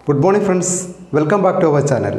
good morning friends welcome back to our channel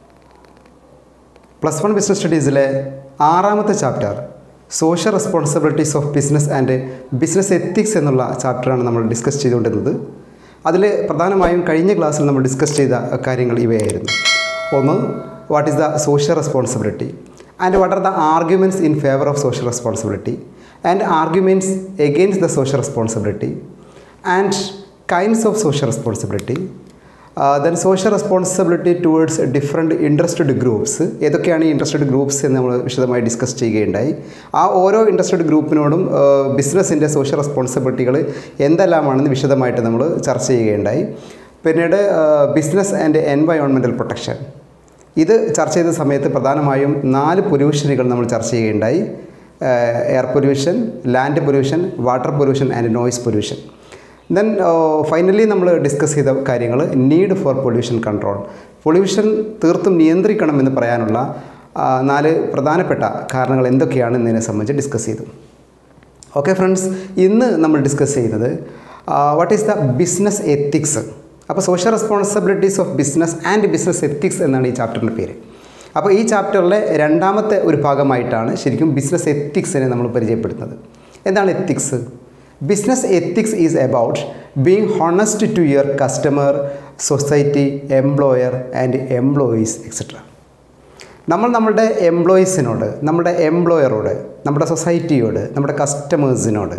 plus one business സ്റ്റഡീസിലെ ആറാമത്തെ chapter social responsibilities of business and business ethics എന്നുള്ള ചാപ്റ്ററാണ് നമ്മൾ discuss ചെയ്തുകൊണ്ടിരുന്നത് അതിൽ പ്രധാനമായും കഴിഞ്ഞ ക്ലാസ്സിൽ നമ്മൾ ഡിസ്കസ് ചെയ്ത കാര്യങ്ങൾ ഇവയായിരുന്നു ഒന്ന് what is the social responsibility and what are the arguments in favour of social responsibility and arguments against the social responsibility and kinds of social responsibility then social responsibility towards different interested groups ഏതൊക്കെയാണ് ഈ interested groups എന്ന് നമ്മൾ വിശദമായി discuss ചെയ്യുകയുണ്ടായി ആ ഓരോ interested ഗ്രൂപ്പിനോടും ബിസിനസ്സിൻ്റെ social റെസ്പോൺസിബിലിറ്റികൾ എന്തെല്ലാമാണെന്ന് വിശദമായിട്ട് നമ്മൾ ചർച്ച ചെയ്യുകയുണ്ടായി പിന്നീട് ബിസിനസ് ആൻഡ് എൻവയോൺമെൻറ്റൽ പ്രൊട്ടക്ഷൻ ഇത് ചർച്ച ചെയ്ത സമയത്ത് പ്രധാനമായും നാല് പൊല്യൂഷനുകൾ നമ്മൾ ചർച്ച ചെയ്യുകയുണ്ടായി air pollution land pollution water pollution and noise pollution then finally നമ്മൾ ഡിസ്കസ് ചെയ്ത കാര്യങ്ങൾ need for pollution control pollution തീർത്തും നിയന്ത്രിക്കണമെന്ന് പറയാനുള്ള നാല് പ്രധാനപ്പെട്ട കാരണങ്ങൾ എന്തൊക്കെയാണ് എന്നതിനെ സംബന്ധിച്ച് ഡിസ്കസ് ചെയ്തു ഓക്കെ ഫ്രണ്ട്സ് ഇന്ന് നമ്മൾ ഡിസ്കസ് ചെയ്യുന്നത് what is the business ethics അപ്പോൾ social responsibilities of business and business ethics എന്നാണ് ഈ ചാപ്റ്ററിൻ്റെ പേര് അപ്പോൾ ഈ ചാപ്റ്ററിലെ രണ്ടാമത്തെ ഒരു ഭാഗമായിട്ടാണ് ശരിക്കും ബിസിനസ് എത്തിക്സിനെ നമ്മൾ പരിചയപ്പെടുത്തുന്നത് എന്താണ് ethics business ethics is about being honest to your customer society employer and employees etcetera നമ്മൾ നമ്മുടെ എംപ്ലോയീസിനോട് നമ്മുടെ എംപ്ലോയറോട് നമ്മുടെ സൊസൈറ്റിയോട് നമ്മുടെ കസ്റ്റമേഴ്സിനോട്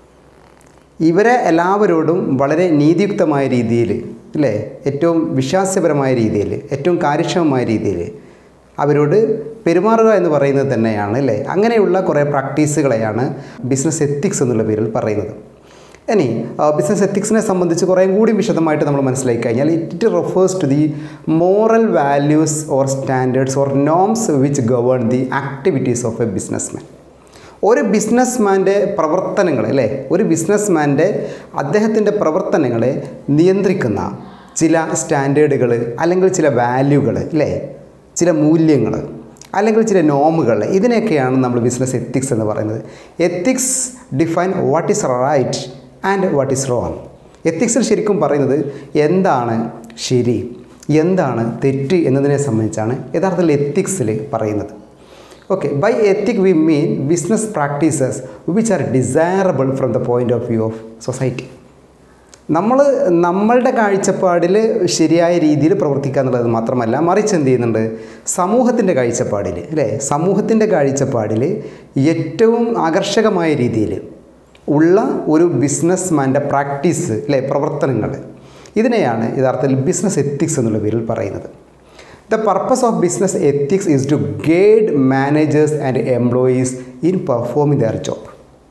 ഇവരെ എല്ലാവരോടും വളരെ നീതിയുക്തമായ രീതിയിൽ അല്ലേ ഏറ്റവും വിശ്വാസ്യപരമായ രീതിയിൽ ഏറ്റവും കാര്യക്ഷമമായ രീതിയിൽ അവരോട് പെരുമാറുക എന്ന് പറയുന്നത് തന്നെയാണ് അല്ലേ അങ്ങനെയുള്ള കുറേ പ്രാക്ടീസുകളെയാണ് ബിസിനസ് എത്തിക്സ് എന്നുള്ള പേരിൽ പറയുന്നത് ഇനി ബിസിനസ് എത്തിക്സിനെ സംബന്ധിച്ച് കുറേ കൂടി വിശദമായിട്ട് നമ്മൾ മനസ്സിലാക്കി കഴിഞ്ഞാൽ it refers to the moral values or standards or norms which govern the activities of a businessman ഒരു ബിസിനസ്മാൻ്റെ പ്രവർത്തനങ്ങൾ അല്ലേ ഒരു ബിസിനസ്മാൻ്റെ അദ്ദേഹത്തിൻ്റെ പ്രവർത്തനങ്ങളെ നിയന്ത്രിക്കുന്ന ചില സ്റ്റാൻഡേർഡുകൾ അല്ലെങ്കിൽ ചില വാല്യൂകൾ അല്ലേ ചില മൂല്യങ്ങൾ അല്ലെങ്കിൽ ചില നോമുകൾ ഇതിനെയൊക്കെയാണ് നമ്മൾ ബിസിനസ് എത്തിക്സ് എന്ന് പറയുന്നത് ethics define what is right and what is wrong എത്തിക്സിൽ ശരിക്കും പറയുന്നത് എന്താണ് ശരി എന്താണ് തെറ്റ് എന്നതിനെ സംബന്ധിച്ചാണ് യഥാർത്ഥത്തിൽ എത്തിക്സിൽ പറയുന്നത് okay by ethic we mean business practices which are desirable from the point of view of society നമ്മൾ നമ്മളുടെ കാഴ്ചപ്പാടിൽ ശരിയായ രീതിയിൽ പ്രവർത്തിക്കുക എന്നുള്ളത് മാത്രമല്ല മറിച്ച് എന്ത് ചെയ്യുന്നുണ്ട് സമൂഹത്തിൻ്റെ കാഴ്ചപ്പാടിൽ അല്ലേ സമൂഹത്തിൻ്റെ കാഴ്ചപ്പാടിൽ ഏറ്റവും ആകർഷകമായ രീതിയിൽ ഉള്ള ഒരു ബിസിനസ്മാൻ്റെ പ്രാക്ടീസ് അല്ലേ പ്രവർത്തനങ്ങൾ ഇതിനെയാണ് യഥാർത്ഥത്തിൽ ബിസിനസ് എത്തിക്സ് എന്നുള്ള പേരിൽ പറയുന്നത് the purpose of business ethics is to guide managers and employees in performing their job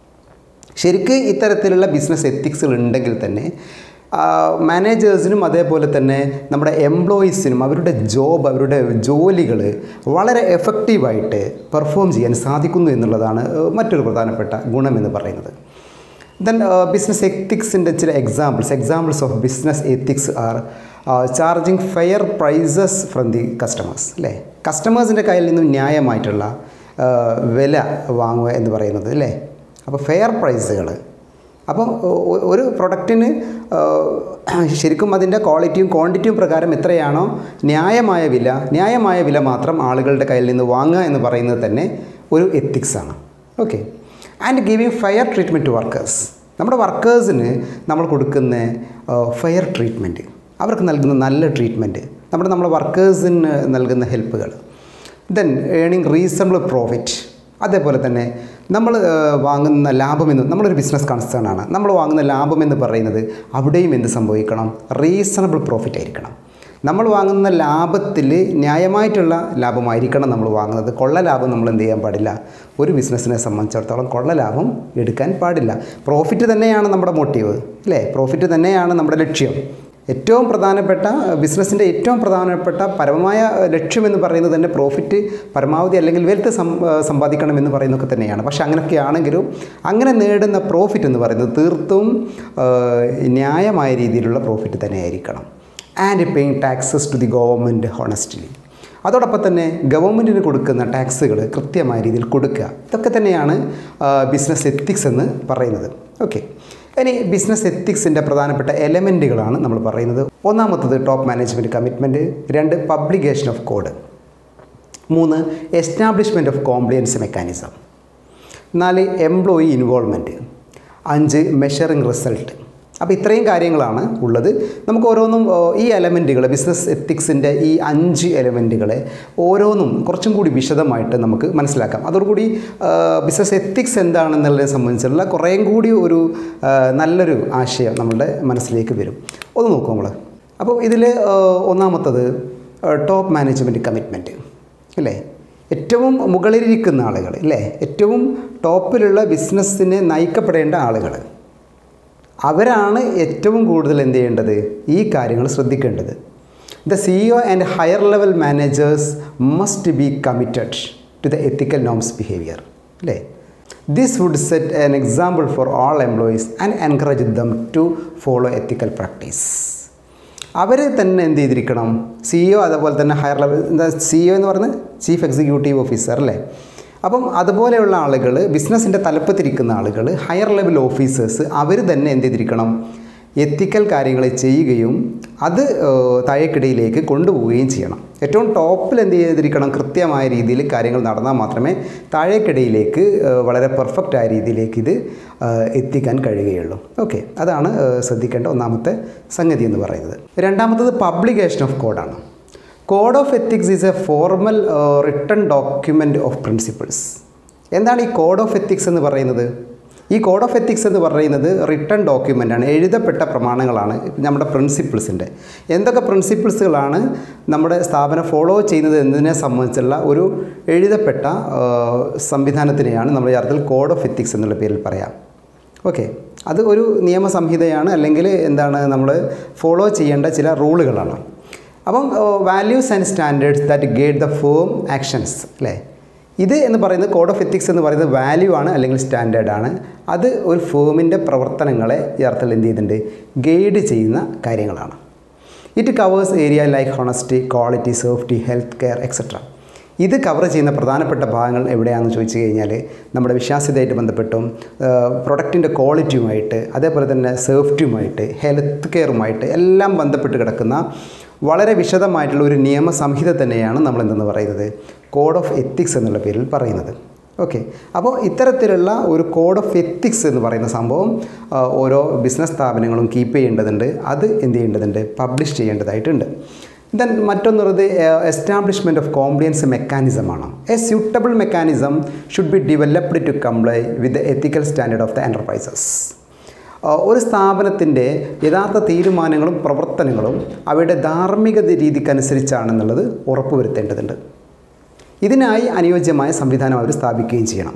ശരിക്ക് ഇത്തരത്തിലുള്ള ബിസിനസ് എത്തിക്സുകൾ ഉണ്ടെങ്കിൽ തന്നെ മാനേജേഴ്സിനും അതേപോലെ തന്നെ നമ്മുടെ എംപ്ലോയീസിനും അവരുടെ ജോബ് അവരുടെ ജോലികൾ വളരെ എഫക്റ്റീവായിട്ട് പെർഫോം ചെയ്യാൻ സാധിക്കുന്നു എന്നുള്ളതാണ് മറ്റൊരു പ്രധാനപ്പെട്ട ഗുണമെന്ന് പറയുന്നത് ദെൻ ബിസിനസ് എത്തിക്സിൻ്റെ ചില examples examples of business ethics are charging fair prices from the customers അല്ലേ കസ്റ്റമേഴ്സിൻ്റെ കയ്യിൽ നിന്നും ന്യായമായിട്ടുള്ള വില വാങ്ങുക എന്ന് പറയുന്നത് അല്ലേ അപ്പോൾ ഫെയർ പ്രൈസുകൾ അപ്പോൾ ഒരു പ്രൊഡക്റ്റിന് ശരിക്കും അതിൻ്റെ ക്വാളിറ്റിയും ക്വാണ്ടിറ്റിയും പ്രകാരം എത്രയാണോ ന്യായമായ വില ന്യായമായ വില മാത്രം ആളുകളുടെ കയ്യിൽ നിന്ന് വാങ്ങുക എന്ന് പറയുന്നത് തന്നെ ഒരു എത്തിക്സാണ് okay and giving fair treatment to workers നമ്മുടെ വർക്കേഴ്സിന് നമ്മൾ കൊടുക്കുന്ന ഫെയർ ട്രീറ്റ്മെൻറ്റ് അവർക്ക് നൽകുന്ന നല്ല ട്രീറ്റ്മെൻറ്റ് നമ്മുടെ നമ്മുടെ വർക്കേഴ്സിന് നൽകുന്ന ഹെൽപ്പുകൾ ദെൻ ഏണിങ് റീസണബിൾ പ്രോഫിറ്റ് അതേപോലെ തന്നെ നമ്മൾ വാങ്ങുന്ന ലാഭമെന്ന് നമ്മളൊരു ബിസിനസ് കൺസേൺ ആണ് നമ്മൾ വാങ്ങുന്ന ലാഭമെന്ന് പറയുന്നത് അവിടെയും എന്ത് സംഭവിക്കണം റീസണബിൾ പ്രോഫിറ്റ് ആയിരിക്കണം നമ്മൾ വാങ്ങുന്ന ലാഭത്തിൽ ന്യായമായിട്ടുള്ള ലാഭമായിരിക്കണം നമ്മൾ വാങ്ങുന്നത് കൊള്ള ലാഭം നമ്മൾ എന്ത് ചെയ്യാൻ പാടില്ല ഒരു ബിസിനസ്സിനെ സംബന്ധിച്ചിടത്തോളം കൊള്ള ലാഭം എടുക്കാൻ പാടില്ല പ്രോഫിറ്റ് തന്നെയാണ് നമ്മുടെ മോട്ടീവ് അല്ലേ പ്രോഫിറ്റ് തന്നെയാണ് നമ്മുടെ ലക്ഷ്യം ഏറ്റവും പ്രധാനപ്പെട്ട ബിസിനസ്സിൻ്റെ ഏറ്റവും പ്രധാനപ്പെട്ട പരമമായ ലക്ഷ്യമെന്ന് പറയുന്നത് തന്നെ പ്രോഫിറ്റ് പരമാവധി അല്ലെങ്കിൽ വെൽത്ത് സമ്പാദിക്കണം എന്ന് പറയുന്നതൊക്കെ തന്നെയാണ് പക്ഷേ അങ്ങനെയൊക്കെയാണെങ്കിലും അങ്ങനെ നേടുന്ന പ്രോഫിറ്റ് എന്ന് പറയുന്നത് തീർത്തും ന്യായമായ രീതിയിലുള്ള പ്രോഫിറ്റ് തന്നെയായിരിക്കണം and paying taxes to the government honestly അതോടൊപ്പം തന്നെ ഗവൺമെൻറ്റിന് കൊടുക്കുന്ന ടാക്സുകൾ കൃത്യമായ രീതിയിൽ കൊടുക്കുക ഇതൊക്കെ തന്നെയാണ് ബിസിനസ് എത്തിക്സ് എന്ന് പറയുന്നത് ഓക്കെ ഇനി ബിസിനസ് എത്തിക്സിൻ്റെ പ്രധാനപ്പെട്ട എലമെൻറ്റുകളാണ് നമ്മൾ പറയുന്നത് ഒന്നാമത്തത് ടോപ്പ് മാനേജ്മെൻറ്റ് കമ്മിറ്റ്മെൻറ്റ് രണ്ട് പബ്ലിക്കേഷൻ ഓഫ് കോഡ് മൂന്ന് എസ്റ്റാബ്ലിഷ്മെൻറ്റ് ഓഫ് കോംപ്ലിയൻസ് മെക്കാനിസം നാല് എംപ്ലോയി ഇൻവോൾവ്മെൻറ്റ് അഞ്ച് മെഷറിംഗ് റിസൾട്ട് അപ്പോൾ ഇത്രയും കാര്യങ്ങളാണ് ഉള്ളത് നമുക്ക് ഓരോന്നും ഓ, ഈ എലമെൻറ്റുകൾ ബിസിനസ് എത്തിക്സിൻ്റെ ഈ അഞ്ച് എലമെൻറ്റുകളെ ഓരോന്നും കുറച്ചും കൂടി വിശദമായിട്ട് നമുക്ക് മനസ്സിലാക്കാം അതോടുകൂടി ബിസിനസ് എത്തിക്സ് എന്താണെന്നുള്ളതിനെ സംബന്ധിച്ചുള്ള കുറേയും കൂടി ഒരു ആ, നല്ലൊരു ആശയം നമ്മളുടെ മനസ്സിലേക്ക് വരും ഒന്ന് നോക്കും നമ്മൾ അപ്പോൾ ഇതിൽ ഒന്നാമത്തത് ടോപ്പ് മാനേജ്മെൻറ്റ് കമ്മിറ്റ്മെൻറ്റ് അല്ലേ ഏറ്റവും മുകളിലിരിക്കുന്ന ആളുകൾ അല്ലേ ഏറ്റവും ടോപ്പിലുള്ള ബിസിനസ്സിനെ നയിക്കപ്പെടേണ്ട ആളുകൾ അവരാണ് ഏറ്റവും കൂടുതൽ എന്ത് ചെയ്യേണ്ടത് ഈ കാര്യങ്ങൾ ശ്രദ്ധിക്കേണ്ടത് the CEO and higher level managers must be committed to the ethical norms behaviour അല്ലേ this would set an example for all employees and encourage them to follow ethical practice അവർ തന്നെ എന്ത് ചെയ്തിരിക്കണം സിഇഒ അതുപോലെ തന്നെ ഹയർ ലെവൽ എന്താ CEO എന്ന് പറയുന്നത് ചീഫ് എക്സിക്യൂട്ടീവ് ഓഫീസർ അല്ലേ അപ്പം അതുപോലെയുള്ള ആളുകൾ ബിസിനസ്സിൻ്റെ തലപ്പത്തിരിക്കുന്ന ആളുകൾ ഹയർ ലെവൽ ഓഫീസേഴ്സ് അവർ തന്നെ എന്ത് ചെയ്തിരിക്കണം എത്തിക്കൽ കാര്യങ്ങൾ ചെയ്യുകയും അത് ഏഹ്, താഴേക്കിടയിലേക്ക് കൊണ്ടുപോവുകയും ചെയ്യണം ഏറ്റവും ടോപ്പിൽ എന്ത് ചെയ്തിരിക്കണം കൃത്യമായ രീതിയിൽ കാര്യങ്ങൾ നടന്നാൽ മാത്രമേ താഴേക്കിടയിലേക്ക് ഏഹ്, വളരെ പെർഫെക്റ്റ് ആയ രീതിയിലേക്ക് ഇത് ഏഹ്, എത്തിക്കാൻ കഴിയുകയുള്ളൂ ഓക്കെ അതാണ് ഏഹ്, ശ്രദ്ധിക്കേണ്ട ഒന്നാമത്തെ സംഗതി എന്ന് പറയുന്നത് രണ്ടാമത്തത് പബ്ലിക്കേഷൻ ഓഫ് കോഡാണ് code of ethics is a formal written document of principles എന്താണ് ഈ കോഡ് ഓഫ് എത്തിക്സ് എന്ന് പറയുന്നത് ഈ കോഡ് ഓഫ് എത്തിക്സ് എന്ന് പറയുന്നത് റിട്ടൺ ഡോക്യുമെൻ്റാണ് എഴുതപ്പെട്ട പ്രമാണങ്ങളാണ് നമ്മുടെ പ്രിൻസിപ്പിൾസിൻ്റെ എന്തൊക്കെ പ്രിൻസിപ്പിൾസുകളാണ് നമ്മുടെ സ്ഥാപനം ഫോളോ ചെയ്യുന്നത് എന്നതിനെ സംബന്ധിച്ചുള്ള ഒരു എഴുതപ്പെട്ട ആ, സംവിധാനത്തിനെയാണ് നമ്മൾ യഥാർത്ഥത്തിൽ കോഡ് ഓഫ് എത്തിക്സ് എന്നുള്ള പേരിൽ പറയാം ഓക്കെ അത് ഒരു നിയമസംഹിതയാണ് അല്ലെങ്കിൽ എന്താണ് നമ്മൾ ഫോളോ ചെയ്യേണ്ട ചില റൂളുകളാണ് അപ്പം values and standards that guide the form actions അല്ലേ ഇത് എന്ന് പറയുന്നത് കോഡ് ഓഫ് എത്തിക്സ് എന്ന് പറയുന്നത് വാല്യൂ ആണ് അല്ലെങ്കിൽ സ്റ്റാൻഡേർഡ് ആണ് അത് ഒരു ഫേമിൻ്റെ പ്രവർത്തനങ്ങളെ യഥാർത്ഥത്തിൽ എന്ത് ചെയ്യുന്നുണ്ട് ഗൈഡ് ചെയ്യുന്ന കാര്യങ്ങളാണ് it covers area like honesty quality safety health care etcetera ഇത് കവർ ചെയ്യുന്ന പ്രധാനപ്പെട്ട ഭാഗങ്ങൾ എവിടെയാണെന്ന് ചോദിച്ചു കഴിഞ്ഞാൽ നമ്മുടെ വിശ്വാസ്യതയായിട്ട് ബന്ധപ്പെട്ടും പ്രൊഡക്റ്റിൻ്റെ ക്വാളിറ്റിയുമായിട്ട് അതേപോലെ തന്നെ സേഫ്റ്റിയുമായിട്ട് ഹെൽത്ത് കെയറുമായിട്ട് എല്ലാം ബന്ധപ്പെട്ട് കിടക്കുന്ന വളരെ വിശദമായിട്ടുള്ള ഒരു നിയമസംഹിത തന്നെയാണ് നമ്മൾ എന്തെന്ന് പറയുന്നത് കോഡ് ഓഫ് എത്തിക്സ് എന്നുള്ള പേരിൽ പറയുന്നത് ഓക്കെ അപ്പോൾ ഇത്തരത്തിലുള്ള ഒരു കോഡ് ഓഫ് എത്തിക്സ് എന്ന് പറയുന്ന സംഭവം ആ, ഓരോ ബിസിനസ് സ്ഥാപനങ്ങളും കീപ്പ് ചെയ്യേണ്ടതുണ്ട് അത് എന്ത് ചെയ്യേണ്ടതുണ്ട് പബ്ലിഷ് ചെയ്യേണ്ടതായിട്ടുണ്ട് ദെൻ മറ്റൊന്നുള്ളത് എസ്റ്റാബ്ലിഷ്മെൻറ്റ് ഓഫ് കോംപ്ലിയൻസ് മെക്കാനിസമാണ് a suitable mechanism should be developed to comply with the ethical standard of the enterprises ഒരു സ്ഥാപനത്തിൻ്റെ യഥാർത്ഥ തീരുമാനങ്ങളും പ്രവർത്തനങ്ങളും അവയുടെ ധാർമ്മിക രീതിക്കനുസരിച്ചാണെന്നുള്ളത് ഉറപ്പുവരുത്തേണ്ടതുണ്ട് ഇതിനായി അനുയോജ്യമായ സംവിധാനം അവർ സ്ഥാപിക്കുകയും ചെയ്യണം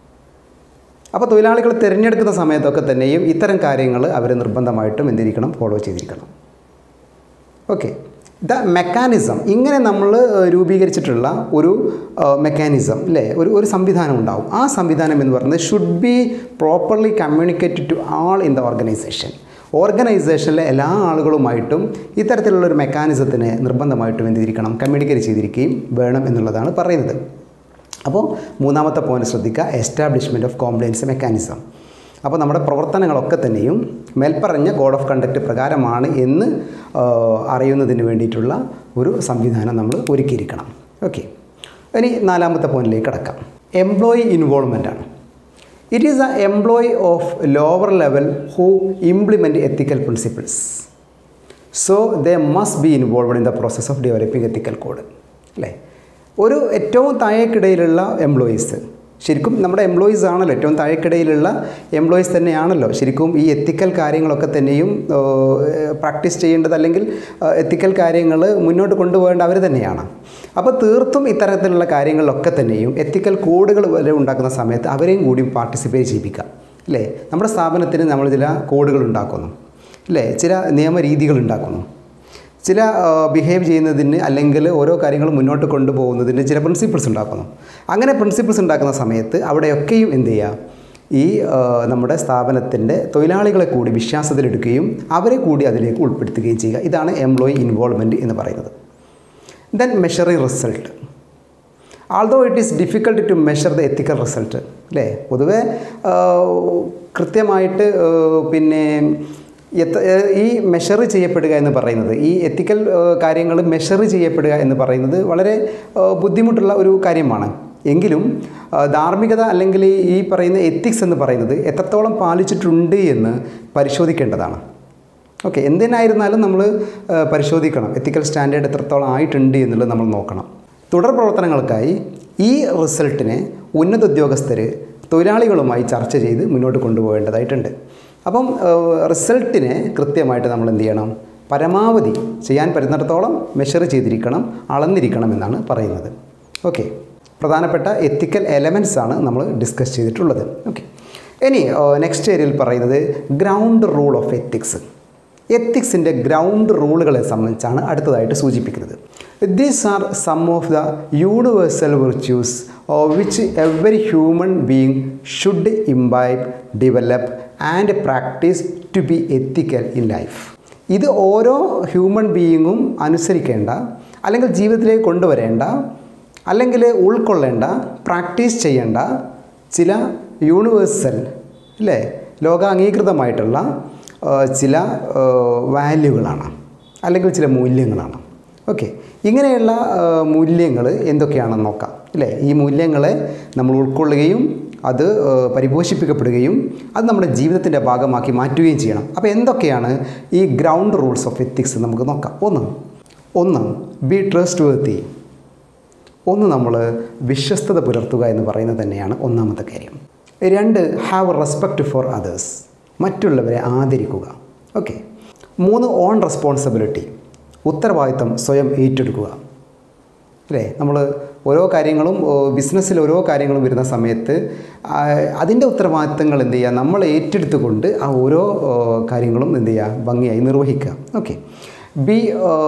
അപ്പോൾ തൊഴിലാളികൾ തിരഞ്ഞെടുക്കുന്ന സമയത്തൊക്കെ തന്നെയും ഇത്തരം കാര്യങ്ങൾ അവർ നിർബന്ധമായിട്ടും എന്തിരിക്കണം ഫോളോ ചെയ്തിരിക്കണം ഓക്കെ ദ മെക്കാനിസം ഇങ്ങനെ നമ്മൾ രൂപീകരിച്ചിട്ടുള്ള ഒരു മെക്കാനിസം അല്ലേ ഒരു ഒരു സംവിധാനം ഉണ്ടാവും ആ സംവിധാനം എന്ന് പറയുന്നത് should be properly communicated to all in the organisation ഓർഗനൈസേഷനിലെ എല്ലാ ആളുകളുമായിട്ടും ഇത്തരത്തിലുള്ള ഒരു മെക്കാനിസത്തിനെ നിർബന്ധമായിട്ടും എന്തിരിക്കണം കമ്മ്യൂണിക്കേറ്റ് ചെയ്തിരിക്കുകയും വേണം എന്നുള്ളതാണ് പറയുന്നത് അപ്പോൾ മൂന്നാമത്തെ പോയിന്റ് ശ്രദ്ധിക്കുക എസ്റ്റാബ്ലിഷ്മെൻറ്റ് ഓഫ് കോംപ്ലയൻസ് മെക്കാനിസം അപ്പോൾ നമ്മുടെ പ്രവർത്തനങ്ങളൊക്കെ തന്നെയും മേൽപ്പറഞ്ഞ കോഡ് ഓഫ് കണ്ടക്റ്റ് പ്രകാരമാണ് എന്ന് ആ, അറിയുന്നതിന് വേണ്ടിയിട്ടുള്ള ഒരു സംവിധാനം നമ്മൾ ഒരുക്കിയിരിക്കണം ഓക്കെ ഇനി നാലാമത്തെ പോയിന്റിലേക്ക് കടക്കാം എംപ്ലോയി ഇൻവോൾവ്മെൻ്റ് ആണ് it is a employee of lower level who implement ethical principles so they must be involved in the process of developing ethical code അല്ലേ ഒരു ഏറ്റവും താഴേക്കിടയിലുള്ള എംപ്ലോയീസ് ശരിക്കും നമ്മുടെ എംപ്ലോയീസ് ആണല്ലോ ഏറ്റവും താഴേക്കിടയിലുള്ള എംപ്ലോയീസ് തന്നെയാണല്ലോ ശരിക്കും ഈ എത്തിക്കൽ കാര്യങ്ങളൊക്കെ തന്നെയും പ്രാക്ടീസ് ചെയ്യേണ്ടത് അല്ലെങ്കിൽ എത്തിക്കൽ കാര്യങ്ങൾ മുന്നോട്ട് കൊണ്ടുപോകേണ്ട അവർ തന്നെയാണ് അപ്പോൾ തീർത്തും ഇത്തരത്തിലുള്ള കാര്യങ്ങളിലൊക്കെ തന്നെയും എത്തിക്കൽ കോഡുകൾ വരെ ഉണ്ടാക്കുന്ന സമയത്ത് അവരെയും കൂടി പാർട്ടിസിപ്പേറ്റ് ചെയ്യിപ്പിക്കാം അല്ലേ നമ്മുടെ സ്ഥാപനത്തിന് നമ്മൾ ചില കോഡുകൾ ഉണ്ടാക്കുന്നു അല്ലേ ചില നിയമരീതികൾ ഉണ്ടാക്കുന്നു ചില ബിഹേവ് ചെയ്യുന്നതിന് അല്ലെങ്കിൽ ഓരോ കാര്യങ്ങളും മുന്നോട്ട് കൊണ്ടുപോകുന്നതിന് ചില പ്രിൻസിപ്പിൾസ് ഉണ്ടാക്കുന്നു അങ്ങനെ പ്രിൻസിപ്പിൾസ് ഉണ്ടാക്കുന്ന സമയത്ത് അവിടെയൊക്കെയും എന്ത് ചെയ്യുക ഈ ആ, നമ്മുടെ സ്ഥാപനത്തിൻ്റെ തൊഴിലാളികളെ കൂടി വിശ്വാസത്തിലെടുക്കുകയും അവരെ കൂടി അതിലേക്ക് ഉൾപ്പെടുത്തുകയും ചെയ്യുക ഇതാണ് എംപ്ലോയി ഇൻവോൾവ്മെൻറ്റ് എന്ന് പറയുന്നത് then measuring result although it is difficult to measure the ethical result അല്ലേ പൊതുവേ ആ, കൃത്യമായിട്ട് ആ, പിന്നെ എത്ര ഈ മെഷർ ചെയ്യപ്പെടുക എന്ന് പറയുന്നത് ഈ എത്തിക്കൽ കാര്യങ്ങൾ മെഷർ ചെയ്യപ്പെടുക എന്ന് പറയുന്നത് വളരെ ആ, ബുദ്ധിമുട്ടുള്ള ഒരു കാര്യമാണ് എങ്കിലും ആ, ധാർമ്മികത അല്ലെങ്കിൽ ഈ പറയുന്ന എത്തിക്സ് എന്ന് പറയുന്നത് എത്രത്തോളം പാലിച്ചിട്ടുണ്ട് എന്ന് പരിശോധിക്കേണ്ടതാണ് ഓക്കെ എന്തിനായിരുന്നാലും നമ്മൾ പരിശോധിക്കണം എത്തിക്കൽ സ്റ്റാൻഡേർഡ് എത്രത്തോളം ആയിട്ടുണ്ട് എന്നുള്ളത് നമ്മൾ നോക്കണം തുടർ പ്രവർത്തനങ്ങൾക്കായി ഈ റിസൾട്ടിനെ ഉന്നത ഉദ്യോഗസ്ഥർ തൊഴിലാളികളുമായി ചർച്ച ചെയ്ത് മുന്നോട്ട് കൊണ്ടുപോകേണ്ടതായിട്ടുണ്ട് അപ്പം റിസൾട്ടിനെ കൃത്യമായിട്ട് നമ്മൾ എന്ത് ചെയ്യണം പരമാവധി ചെയ്യാൻ പറ്റുന്നിടത്തോളം മെഷർ ചെയ്തിരിക്കണം അളന്നിരിക്കണം എന്നാണ് പറയുന്നത് ഓക്കെ പ്രധാനപ്പെട്ട എത്തിക്കൽ എലമെൻറ്റ്സ് ആണ് നമ്മൾ ഡിസ്കസ് ചെയ്തിട്ടുള്ളത് ഓക്കെ ഇനി നെക്സ്റ്റ് ഏരിയയിൽ പറയുന്നത് ഗ്രൗണ്ട് റൂൾ ഓഫ് എത്തിക്സ് എത്തിക്സിൻ്റെ ഗ്രൗണ്ട് റൂളുകളെ സംബന്ധിച്ചാണ് അടുത്തതായിട്ട് സൂചിപ്പിക്കുന്നത് these are some of the universal virtues which every human being should imbibe develop and practice to be ethical in life ഇത് ഓരോ ഹ്യൂമൻ ബീയിങ്ങും അനുസരിക്കേണ്ട അല്ലെങ്കിൽ ജീവിതത്തിലേക്ക് കൊണ്ടുവരേണ്ട അല്ലെങ്കിൽ ഉൾക്കൊള്ളേണ്ട പ്രാക്ടീസ് ചെയ്യേണ്ട ചില യൂണിവേഴ്സൽ അല്ലേ ലോകാംഗീകൃതമായിട്ടുള്ള ആ, ചില വാല്യൂകളാണ് അല്ലെങ്കിൽ ചില മൂല്യങ്ങളാണ് ഓക്കെ ഇങ്ങനെയുള്ള മൂല്യങ്ങൾ എന്തൊക്കെയാണെന്ന് നോക്കാം അല്ലേ ഈ മൂല്യങ്ങളെ നമ്മൾ ഉൾക്കൊള്ളുകയും അത് ആ, പരിപോഷിപ്പിക്കപ്പെടുകയും അത് നമ്മുടെ ജീവിതത്തിൻ്റെ ഭാഗമാക്കി മാറ്റുകയും ചെയ്യണം അപ്പോൾ എന്തൊക്കെയാണ് ഈ ഗ്രൗണ്ട് റൂൾസ് ഓഫ് എത്തിക്സ് നമുക്ക് നോക്കാം ഒന്ന് ഒന്ന് ബി ട്രസ്റ്റ് വേർത്തി ഒന്ന് നമ്മൾ വിശ്വസ്തത പുലർത്തുക എന്ന് പറയുന്നത് തന്നെയാണ് ഒന്നാമത്തെ കാര്യം രണ്ട് ഹാവ് റെസ്പെക്റ്റ് ഫോർ അതേഴ്സ് മറ്റുള്ളവരെ ആദരിക്കുക ഓക്കെ മൂന്ന് ഓൺ റെസ്പോൺസിബിലിറ്റി ഉത്തരവാദിത്തം സ്വയം ഏറ്റെടുക്കുക അല്ലേ നമ്മൾ ഓരോ കാര്യങ്ങളും ബിസിനസ്സിൽ ഓരോ കാര്യങ്ങളും വരുന്ന സമയത്ത് ആ, അതിൻ്റെ ഉത്തരവാദിത്തങ്ങൾ എന്ത് ചെയ്യുക നമ്മൾ ഏറ്റെടുത്തുകൊണ്ട് ആ ഓരോ ആ, കാര്യങ്ങളും എന്ത് ചെയ്യുക ഭംഗിയായി നിർവഹിക്കുക okay be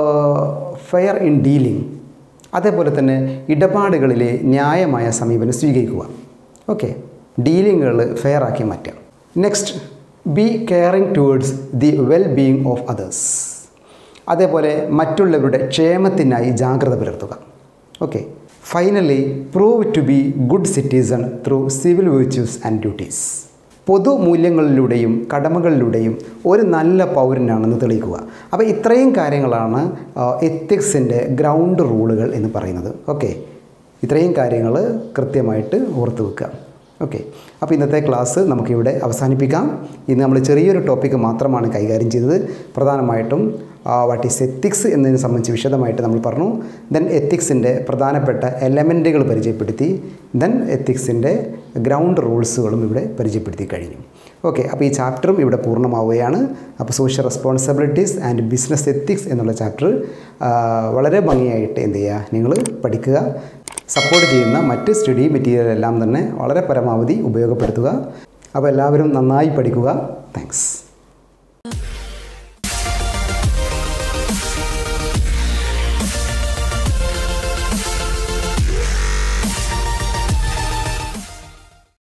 fair in dealing അതേപോലെ തന്നെ ഇടപാടുകളിലെ ന്യായമായ സമീപനം സ്വീകരിക്കുക ഓക്കെ ഡീലിങ്ങുകൾ ഫെയർ ആക്കി മാറ്റുക next be caring towards the well being of others അതേപോലെ മറ്റുള്ളവരുടെ ക്ഷേമത്തിനായി ജാഗ്രത പുലർത്തുക okay finally prove to be good citizen through civil virtues and duties പൊതുമൂല്യങ്ങളിലൂടെയും കടമകളിലൂടെയും ഒരു നല്ല പൗരനാണെന്ന് തെളിയിക്കുക അപ്പോൾ ഇത്രയും കാര്യങ്ങളാണ് എത്തിക്സിൻ്റെ ഗ്രൗണ്ട് റൂളുകൾ എന്ന് പറയുന്നത് ഓക്കെ ഇത്രയും കാര്യങ്ങൾ കൃത്യമായിട്ട് ഓർത്ത് വെക്കുക ഓക്കെ അപ്പോൾ ഇന്നത്തെ ക്ലാസ് നമുക്കിവിടെ അവസാനിപ്പിക്കാം ഇന്ന് നമ്മൾ ചെറിയൊരു ടോപ്പിക്ക് മാത്രമാണ് കൈകാര്യം ചെയ്തത് പ്രധാനമായിട്ടും വാട്ട് ഈസ് എത്തിക്സ് എന്നതിനെ സംബന്ധിച്ച് വിശദമായിട്ട് നമ്മൾ പറഞ്ഞു ദെൻ എത്തിക്സിൻ്റെ പ്രധാനപ്പെട്ട എലമെൻറ്റുകൾ പരിചയപ്പെടുത്തി ദെൻ എത്തിക്സിൻ്റെ ഗ്രൗണ്ട് റൂൾസുകളും ഇവിടെ പരിചയപ്പെടുത്തി കഴിഞ്ഞു ഓക്കെ അപ്പോൾ ഈ ചാപ്റ്ററും ഇവിടെ പൂർണ്ണമാവുകയാണ് അപ്പോൾ social responsibilities and business ethics എന്നുള്ള ചാപ്റ്റർ വളരെ ഭംഗിയായിട്ട് എന്ത് ചെയ്യുക നിങ്ങൾ പഠിക്കുക സപ്പോർട്ട് ചെയ്യുന്ന മറ്റ് സ്റ്റഡി മെറ്റീരിയൽ എല്ലാം തന്നെ വളരെ പരമാവധി ഉപയോഗപ്പെടുത്തുക അപ്പോൾ എല്ലാവരും നന്നായി പഠിക്കുക താങ്ക്സ്